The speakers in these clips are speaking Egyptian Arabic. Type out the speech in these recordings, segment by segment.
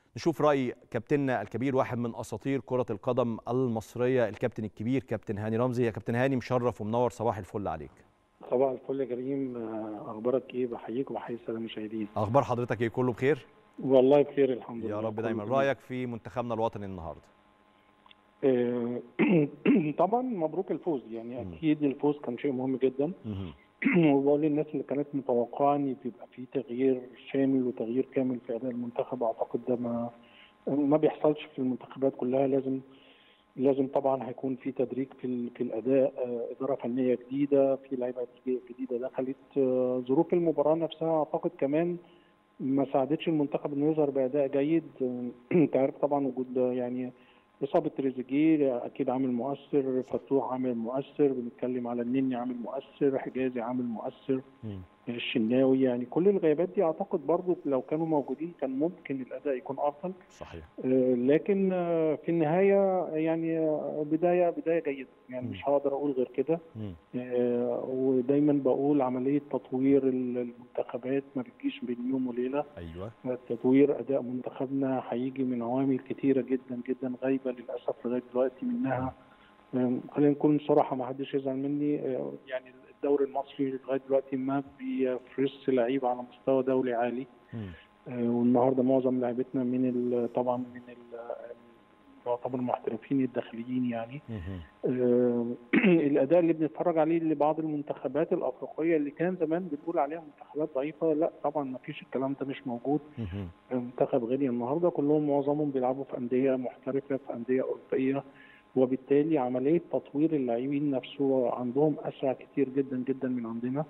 نشوف راي كابتننا الكبير واحد من اساطير كره القدم المصريه الكابتن الكبير كابتن هاني رمزي يا كابتن هاني مشرف ومنور صباح الفل عليك صباح الفل يا كريم آه، اخبارك ايه بحييك وبحيي الساده المشاهدين اخبار حضرتك ايه كله بخير والله بخير الحمد لله يا رب كله دايما تمام. رايك في منتخبنا الوطني النهارده آه، طبعا مبروك الفوز يعني اكيد الفوز كان شيء مهم جدا مهم. وبقول للناس اللي كانت متوقعه ان بيبقى في تغيير شامل وتغيير كامل في اداء المنتخب اعتقد ده ما ما بيحصلش في المنتخبات كلها لازم لازم طبعا هيكون في تدريج في ال- في الاداء آه، اداره فنيه جديده في لعيبه جديده دخلت آه، ظروف المباراه نفسها اعتقد كمان ما ساعدتش المنتخب انه يظهر باداء جيد آه، انت عارف طبعا وجود آه، يعني اصابه تريزيجيه اكيد عامل مؤثر فتوح عامل مؤثر بنتكلم على النني عامل مؤثر حجازي عامل مؤثر مم. الشناوي يعني كل الغيابات دي اعتقد برضو لو كانوا موجودين كان ممكن الاداء يكون افضل صحيح آه، لكن آه، في النهايه يعني آه، بدايه بدايه جيده يعني مم. مش هقدر اقول غير كده مم. آه، ودايما بقول عمليه تطوير المنتخبات ما بتجيش بين يوم وليله ايوه تطوير اداء منتخبنا هيجي من عوامل كتيره جدا جدا غايبه للاسف لغايه دلوقتي منها آم، خلينا نكون صراحه ما حدش يزعل مني آه، يعني الدوري المصري لغايه دلوقتي ما بيفرز لعيب على مستوى دولي عالي مم. آه، والنهارده معظم لعيبتنا من ال- طبعا من ال- يعتبر المحترفين الداخليين يعني مهم. آه، الاداء اللي بنتفرج عليه لبعض المنتخبات الافريقيه اللي كان زمان بنقول عليها منتخبات ضعيفه لا طبعا ما فيش الكلام ده مش موجود مهم. منتخب غينيا النهارده كلهم معظمهم بيلعبوا في انديه محترفه في انديه اوروبيه وبالتالي عمليه تطوير اللاعبين نفسه عندهم اسرع كتير جدا جدا من عندنا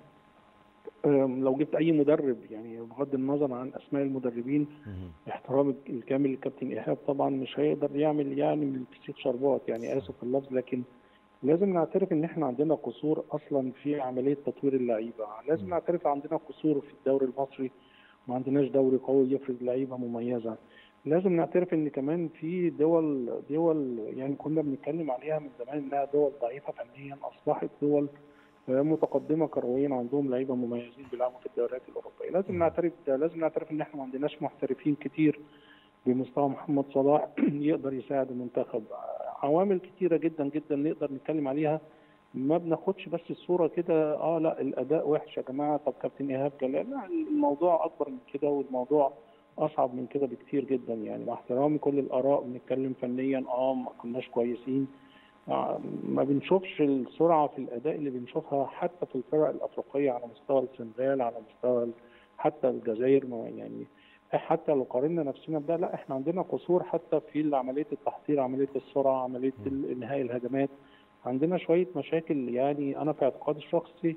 أم، لو جبت اي مدرب يعني بغض النظر عن اسماء المدربين مهم. احترام الكامل للكابتن ايهاب طبعا مش هيقدر يعمل يعني من الفسيخ شربات يعني اسف في اللفظ لكن لازم نعترف ان احنا عندنا قصور اصلا في عمليه تطوير اللعيبه لازم م. نعترف عندنا قصور في الدوري المصري ما عندناش دوري قوي يفرز لعيبه مميزه لازم نعترف ان كمان في دول دول يعني كنا بنتكلم عليها من زمان انها دول ضعيفه فنيا اصبحت دول آه، متقدمه كرويا عندهم لعيبه مميزين بيلعبوا في الدوريات الاوروبيه لازم م. نعترف ده لازم نعترف ان احنا ما عندناش محترفين كتير بمستوى محمد صلاح يقدر يساعد المنتخب عوامل كتيره جدا جدا نقدر نتكلم عليها ما بناخدش بس الصوره كده اه لا الاداء وحش يا جماعه طب كابتن ايهاب جلال لا الموضوع اكبر من كده والموضوع اصعب من كده بكتير جدا يعني مع احترامي كل الاراء بنتكلم فنيا اه ما كناش كويسين آه، ما بنشوفش السرعه في الاداء اللي بنشوفها حتى في الفرق الافريقيه على مستوى السنغال على مستوى ال- حتى الجزائر ما يعني حتى لو قارنا نفسنا بده لا احنا عندنا قصور حتى في عمليه التحضير عمليه السرعه عمليه انهاء الهجمات عندنا شويه مشاكل يعني انا في اعتقادي الشخصي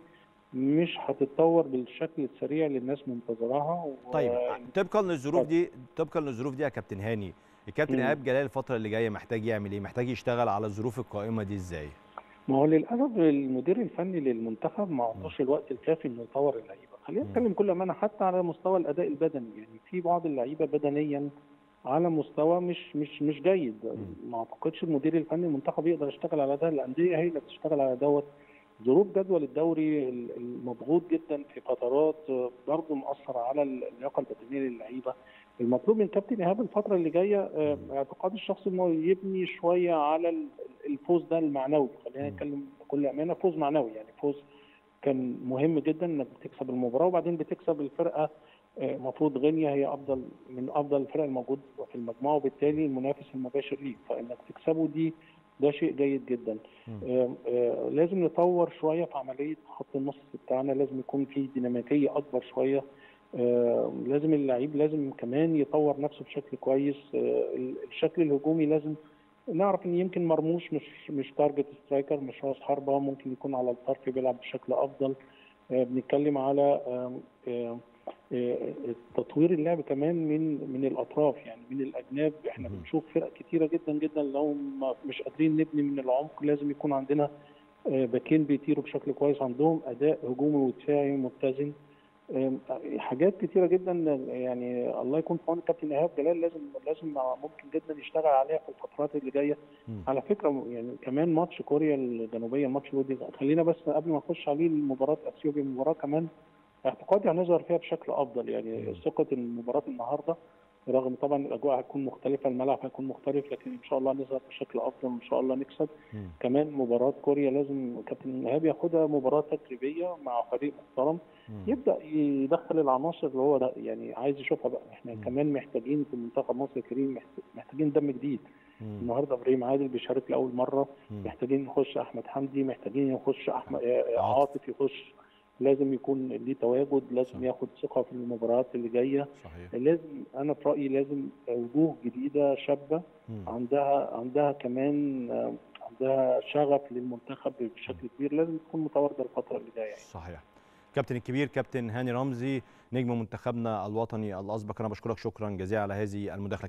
مش هتتطور بالشكل السريع اللي الناس منتظراها و... طيب طبقا للظروف دي طبقا للظروف دي يا كابتن هاني الكابتن مم. ايهاب جلال الفتره اللي جايه محتاج يعمل ايه محتاج يشتغل على الظروف القائمه دي ازاي ما هو للاسف المدير الفني للمنتخب ما عطاش الوقت الكافي انه يطور اللعيبه خلينا مم. نتكلم كل امانه حتى على مستوى الاداء البدني يعني في بعض اللعيبه بدنيا على مستوى مش مش مش جيد مم. ما اعتقدش المدير الفني المنتخب يقدر يشتغل على ده الانديه هي اللي بتشتغل على دوت ظروف جدول الدوري ال- المضغوط جدا في فترات آه، برضه مأثر على اللياقه البدنيه للعيبه المطلوب من كابتن ايهاب الفتره اللي جايه آه، اعتقادي الشخصي انه يبني شويه على ال- الفوز ده المعنوي خلينا مم. نتكلم بكل امانه فوز معنوي يعني فوز كان مهم جدا انك بتكسب المباراه وبعدين بتكسب الفرقه المفروض غينيا هي افضل من افضل الفرق الموجود في المجموعه وبالتالي المنافس المباشر ليك فانك تكسبه دي ده شيء جيد جدا مم. آه، آه، لازم نطور شويه في عمليه خط النص بتاعنا لازم يكون في ديناميكيه اكبر شويه آه، لازم اللعيب لازم كمان يطور نفسه بشكل كويس آه، الشكل الهجومي لازم نعرف ان يمكن مرموش مش مش تارجت سترايكر مش راس حربه ممكن يكون على الطرف بيلعب بشكل افضل آه، بنتكلم على آم، آم، آه، تطوير اللعب كمان من من الاطراف يعني من الاجناب احنا مهم. بنشوف فرق كتيره جدا جدا لو ما- مش قادرين نبني من العمق لازم يكون عندنا آه، باكين بيطيروا بشكل كويس عندهم اداء هجومي ودفاعي متزن آم، حاجات كتيره جدا يعني الله يكون في عون الكابتن ايهاب جلال لازم لازم ممكن جدا يشتغل عليها في الفترات اللي جايه مم. على فكره يعني كمان ماتش كوريا الجنوبيه الماتش الودي خلينا بس قبل ما نخش عليه مباراه اثيوبيا مباراه كمان اعتقادي هنظهر فيها بشكل افضل يعني مم. ثقه إن مباراه النهارده رغم طبعا الاجواء هتكون مختلفه الملعب هيكون مختلف لكن ان شاء الله نظهر بشكل افضل وان شاء الله نكسب مم. كمان مباراه كوريا لازم كابتن ايهاب ياخدها مباراه تجريبيه مع فريق محترم مم. يبدا يدخل العناصر اللي هو ده يعني عايز يشوفها بقى احنا مم. كمان محتاجين في منتخب مصر الكريم محت- محتاجين دم جديد مم. النهارده ابراهيم عادل بيشارك لاول مره مم. محتاجين نخش احمد حمدي محتاجين نخش احمد آه، عاطف. عاطف يخش لازم يكون ليه تواجد صح. لازم ياخد ثقه في المباريات اللي جايه صحيح لازم انا في رايي لازم وجوه جديده شابه مم. عندها عندها كمان آه، عندها شغف للمنتخب بشكل كبير لازم تكون متواجده الفتره اللي جايه يعني. صحيح كابتن الكبير كابتن هاني رمزي نجم منتخبنا الوطني الاسبق انا بشكرك شكرا جزيلا على هذه المداخله